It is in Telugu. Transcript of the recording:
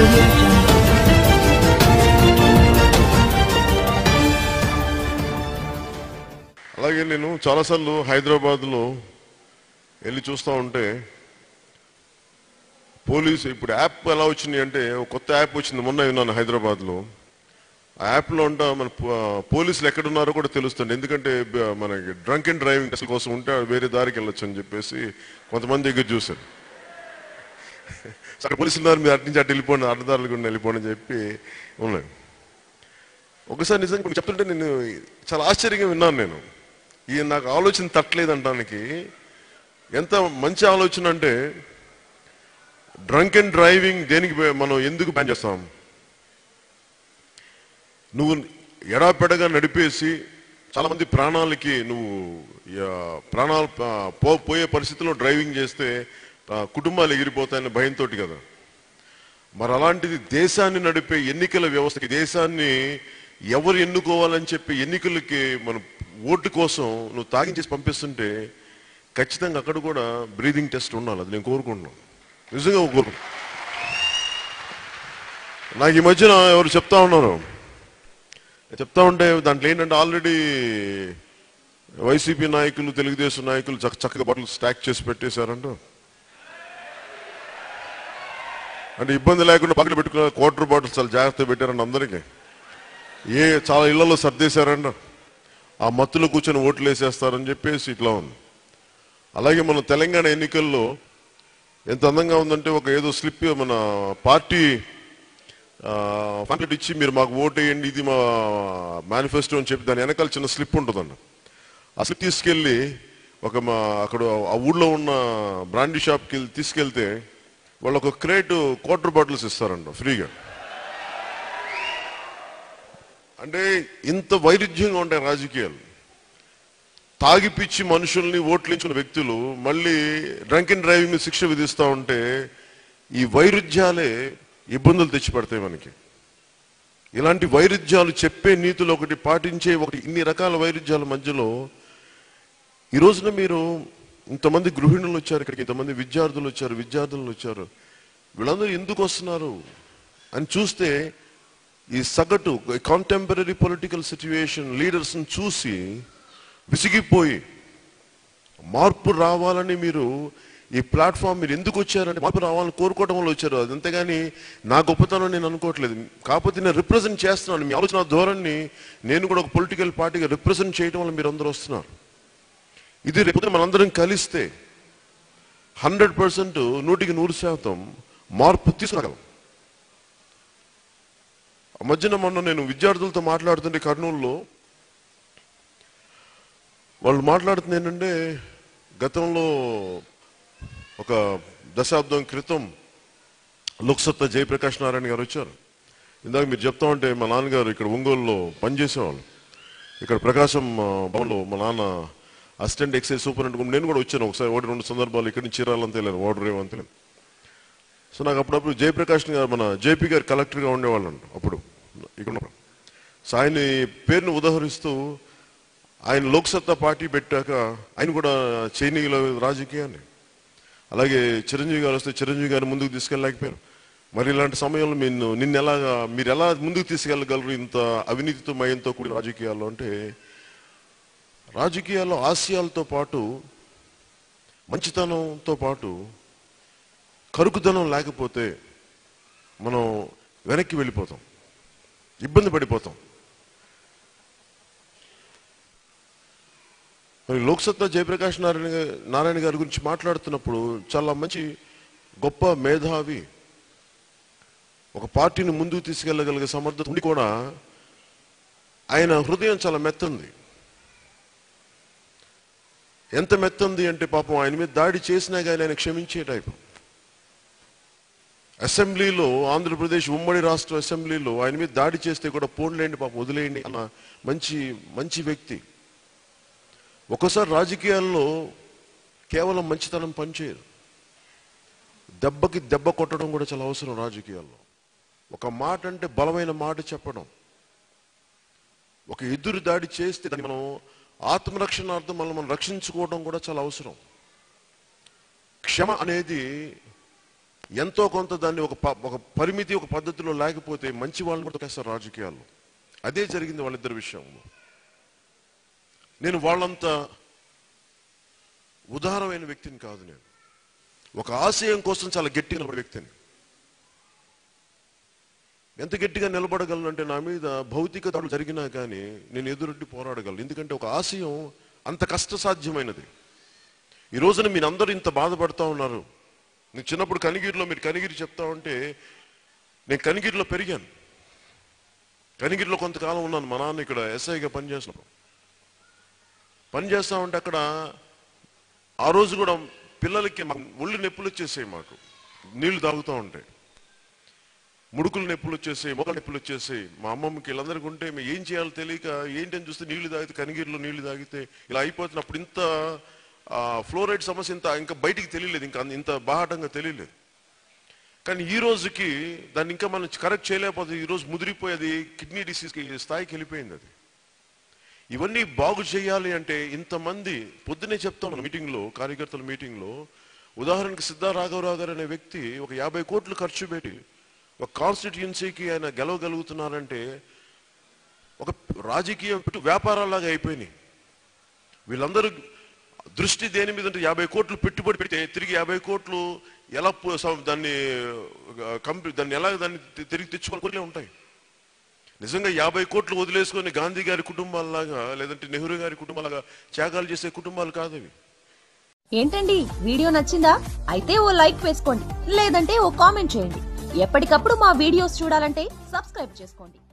audio jungle. అలాగే నేను చాలాసార్లు హైదరాబాద్లో వెళ్ళి చూస్తూ ఉంటే పోలీసు ఇప్పుడు యాప్ ఎలా వచ్చింది అంటే ఒక కొత్త యాప్ వచ్చింది మొన్న విన్నాను హైదరాబాద్లో ఆ యాప్లో ఉంట మన పో- పోలీసులు ఎక్కడున్నారో కూడా తెలుస్తుంది ఎందుకంటే బ- మనకి డ్రంక్ అండ్ డ్రైవింగ్ టెస్ట్ కోసం ఉంటే వేరే దారికి వెళ్ళొచ్చు అని చెప్పేసి కొంతమంది దగ్గర చూశారు అక్కడ పోలీసులు ఉన్నారు మీరు అటు నుంచి అటు వెళ్ళిపోండి అడ్డదారులు కూడా వెళ్ళిపోండి అని చెప్పి ఉన్నాయి ఒకసారి నిజంగా ఇప్పుడు చెప్తుంటే నేను చాలా ఆశ్చర్యంగా విన్నాను నేను ఈ నాకు ఆలోచన తట్టలేదు అంటానికి ఎంత మంచి ఆలోచన అంటే డ్రంక్ అండ్ డ్రైవింగ్ దేనికి బే- మనం ఎందుకు బ్యాన్ చేస్తాం నువ్వు ఎడాపెడగా నడిపేసి చాలా మంది ప్రాణాలకి నువ్వు యా, ప్రాణాలు ఆ, పో పోయే పరిస్థితిలో డ్రైవింగ్ చేస్తే ఆ, కుటుంబాలు ఎగిరిపోతాయన్న భయంతో కదా మరి అలాంటిది దేశాన్ని నడిపే ఎన్నికల వ్యవస్థకి దేశాన్ని ఎవరు ఎన్నుకోవాలని చెప్పి ఎన్నికలకి మన ఓటు కోసం నువ్వు తాగించేసి పంపిస్తుంటే ఖచ్చితంగా అక్కడ కూడా బ్రీదింగ్ టెస్ట్ ఉండాలి అది నేను కోరుకుంటున్నాను నిజంగా కోరుకుంటున్నాను నాకు ఈ మధ్యన ఎవరు చెప్తా ఉన్నారు చెప్తా ఉంటే దాంట్లో ఏంటంటే ఆల్రెడీ వైసీపీ నాయకులు తెలుగుదేశం నాయకులు చక్క చక్కగా బట్టలు స్టాక్ చేసి పెట్టేశారంట అంటే ఇబ్బంది లేకుండా పక్కన పెట్టుకున్న క్వార్టర్ బాటిల్ చాలా జాగ్రత్తగా పెట్టారండి అందరికీ ఏ చాలా ఇళ్లలో సర్దేశారంట ఆ మత్తులో కూర్చొని ఓట్లు వేసేస్తారని చెప్పేసి ఇట్లా ఉంది అలాగే మన తెలంగాణ ఎన్నికల్లో ఎంత అందంగా ఉందంటే ఒక ఏదో స్లిప్ మన పార్టీ ఫండ్ ఇచ్చి మీరు మాకు ఓటు వేయండి ఇది మా మేనిఫెస్టో అని చెప్పి దాని వెనకాల చిన్న స్లిప్ ఉంటుందండి ఆ స్లిప్ తీసుకెళ్ళి ఒక మా అక్కడ ఆ ఊళ్ళో ఉన్న బ్రాండీ షాప్కి వెళ్ళి తీసుకెళ్తే వాళ్ళు ఒక క్రేట్ క్వార్టర్ బాటిల్స్ ఇస్తారంట ఫ్రీగా అంటే ఇంత వైరుధ్యంగా ఉంటాయి రాజకీయాలు తాగిపిచ్చి మనుషుల్ని ఓట్లించుకున్న వ్యక్తులు మళ్ళీ డ్రంక్ అండ్ డ్రైవింగ్ మీద శిక్ష విధిస్తూ ఉంటే ఈ వైరుధ్యాలే ఇబ్బందులు తెచ్చిపెడతాయి మనకి ఇలాంటి వైరుధ్యాలు చెప్పే నీతులు ఒకటి పాటించే ఒకటి ఇన్ని రకాల వైరుధ్యాల మధ్యలో ఈ రోజున మీరు ఇంతమంది గృహిణులు వచ్చారు ఇక్కడికి ఇంతమంది విద్యార్థులు వచ్చారు విద్యార్థులు వచ్చారు వీళ్ళందరూ ఎందుకు వస్తున్నారు అని చూస్తే ఈ సగటు కాంటెంపరీ పొలిటికల్ సిచ్యువేషన్ లీడర్స్ని చూసి విసిగిపోయి మార్పు రావాలని మీరు ఈ ప్లాట్ఫామ్ మీరు ఎందుకు వచ్చారంటే మార్పు రావాలని కోరుకోవడం వల్ల వచ్చారు అది అంతేగాని నా గొప్పతనం నేను అనుకోవట్లేదు కాకపోతే నేను రిప్రజెంట్ చేస్తున్నాను మీ ఆలోచన ధోరణి నేను కూడా ఒక పొలిటికల్ పార్టీగా రిప్రజెంట్ చేయడం వల్ల మీరు అందరూ వస్తున్నారు ఇది రేపు మనందరం కలిస్తే హండ్రెడ్ పర్సెంట్ నూటికి నూరు శాతం మార్పు తీసుకురాగలం ఆ మధ్యన మొన్న నేను విద్యార్థులతో మాట్లాడుతుంటే కర్నూలులో వాళ్ళు మాట్లాడుతుంది ఏంటంటే గతంలో ఒక దశాబ్దం క్రితం లోక్సత్తా జయప్రకాష్ నారాయణ గారు వచ్చారు ఇందాక మీరు చెప్తా ఉంటే మా నాన్నగారు ఇక్కడ ఒంగోలులో పనిచేసేవాళ్ళు ఇక్కడ ప్రకాశం ఆ, భవన్లో మా నాన్న అసిస్టెంట్ ఎక్సైజ్ సూపరింటెండెంట్ నేను కూడా వచ్చాను ఒకసారి ఒకటి రెండు సందర్భాలు ఇక్కడి నుంచి చీరాలంతే లేదు ఓడర్ ఏమంతే సో నాకు అప్పుడప్పుడు జయప్రకాష్ గారు మన జేపీ గారు కలెక్టర్గా ఉండేవాళ్ళు అప్పుడు ఇక్కడ ఉన్నప్పుడు. సో ఆయన పేరును ఉదహరిస్తూ ఆయన లోక్సత్తా పార్టీ పెట్టాక ఆయన కూడా చైనీయుల రాజకీయాన్ని అలాగే చిరంజీవి గారు వస్తే చిరంజీవి గారిని ముందుకు తీసుకెళ్ళలేకపోయారు మరి ఇలాంటి సమయంలో నేను నిన్న ఎలాగా మీరు ఎలా ముందుకు తీసుకెళ్ళగలరు ఇంత అవినీతితో మయంతో కూడిన రాజకీయాల్లో అంటే రాజకీయాల్లో ఆశయాలతో పాటు మంచితనంతో పాటు కరుకుదనం లేకపోతే మనం వెనక్కి వెళ్ళిపోతాం ఇబ్బంది పడిపోతాం మరి లోక్సత్తా జయప్రకాష్ నారాయణ గా- నారాయణ గారి గురించి మాట్లాడుతున్నప్పుడు చాలా మంచి గొప్ప మేధావి ఒక పార్టీని ముందుకు తీసుకెళ్ళగలిగే సమర్థత ఉండి కూడా ఆయన హృదయం చాలా మెత్తంది ఎంత మెత్తంది అంటే పాపం ఆయన మీద దాడి చేసినా కానీ ఆయన క్షమించే టైపు అసెంబ్లీలో ఆంధ్రప్రదేశ్ ఉమ్మడి రాష్ట్ర అసెంబ్లీలో ఆయన మీద దాడి చేస్తే కూడా పోన్లేండి పాపం వదిలేయండి అన్న మంచి మంచి వ్యక్తి ఒక్కోసారి రాజకీయాల్లో కేవలం మంచితనం పనిచేయదు దెబ్బకి దెబ్బ కొట్టడం కూడా చాలా అవసరం రాజకీయాల్లో ఒక మాట అంటే బలమైన మాట చెప్పడం ఒక ఎదురు దాడి చేస్తే దాన్ని మనం ఆత్మరక్షణార్థం మనం మనం రక్షించుకోవడం కూడా చాలా అవసరం క్షమ అనేది ఎంతో కొంత దాన్ని ఒక ప- ఒక పరిమితి ఒక పద్ధతిలో లేకపోతే మంచి వాళ్ళని కూడా తొక్కేస్తారు రాజకీయాల్లో అదే జరిగింది వాళ్ళిద్దరి విషయంలో నేను వాళ్ళంత ఉదారమైన వ్యక్తిని కాదు నేను ఒక ఆశయం కోసం చాలా గట్టిగా నిలబడే వ్యక్తిని ఎంత గట్టిగా నిలబడగలను అంటే నా మీద భౌతిక దాడులు జరిగినా కానీ నేను ఎదురొడ్డి పోరాడగలను ఎందుకంటే ఒక ఆశయం అంత కష్టసాధ్యమైనది ఈ రోజున మీరందరూ ఇంత బాధపడతా ఉన్నారు నేను చిన్నప్పుడు కనిగిరిలో మీరు కనిగిరి చెప్తా ఉంటే నేను కనిగిరిలో పెరిగాను కనిగిరిలో కొంతకాలం ఉన్నాను మా నాన్న ఇక్కడ ఎస్ఐగా పనిచేస్తున్నాను పని చేస్తా ఉంటే అక్కడ ఆ రోజు కూడా పిల్లలకి మా- ఒళ్ళు నొప్పులు వచ్చేసాయి మాకు నీళ్లు తాగుతూ ఉంటాయి ముడుకులు నొప్పులు వచ్చేసాయి మొక్క నొప్పులు వచ్చేసాయి మా అమ్మమ్మకి వీళ్ళందరికీ ఉంటే మేము ఏం చేయాలో తెలియక ఏంటని చూస్తే నీళ్లు తాగితే కనిగిరిలో నీళ్లు తాగితే ఇలా అయిపోతుంది అప్పుడు ఇంత ఫ్లోరైడ్ సమస్య ఇంత ఇంకా బయటికి తెలియలేదు ఇంకా ఇంత బాహాటంగా తెలియలేదు కానీ ఈ రోజుకి దాన్ని ఇంకా మనం కరెక్ట్ చేయలేకపోతే ఈ రోజు ముదిరిపోయేది కిడ్నీ డిసీజ్కి స్థాయికి వెళ్ళిపోయింది అది ఇవన్నీ బాగు చేయాలి అంటే ఇంతమంది పొద్దునే చెప్తాను మీటింగ్లో కార్యకర్తల మీటింగ్లో ఉదాహరణకి సిద్ధా రాఘవరావు గారు అనే వ్యక్తి ఒక యాభై కోట్లు ఖర్చు పెట్టి ఒక కాన్స్టిట్యుయెన్సీకి ఆయన గెలవగలుగుతున్నారంటే ఒక రాజకీయం పెట్టు వ్యాపారాలాగా అయిపోయినాయి వీళ్ళందరూ దృష్టి దేని మీద అంటే యాభై కోట్లు పెట్టుబడి పెడితే తిరిగి యాభై కోట్లు ఎలా పు- సం- దాన్ని కంపెనీ దాన్ని ఎలా దాన్ని తి- తిరిగి తెచ్చుకోవాలి ఉంటాయి నిజంగా యాభై కోట్లు వదిలేసుకొని గాంధీ గారి కుటుంబాలలాగా లేదంటే నెహ్రూ గారి కుటుంబాలాగా త్యాగాలు చేసే కుటుంబాలు కాదు అవి ఏంటండి వీడియో నచ్చిందా అయితే ఓ లైక్ వేసుకోండి లేదంటే ఓ కామెంట్ చేయండి ఎప్పటికప్పుడు మా వీడియోస్ చూడాలంటే సబ్స్క్రైబ్ చేసుకోండి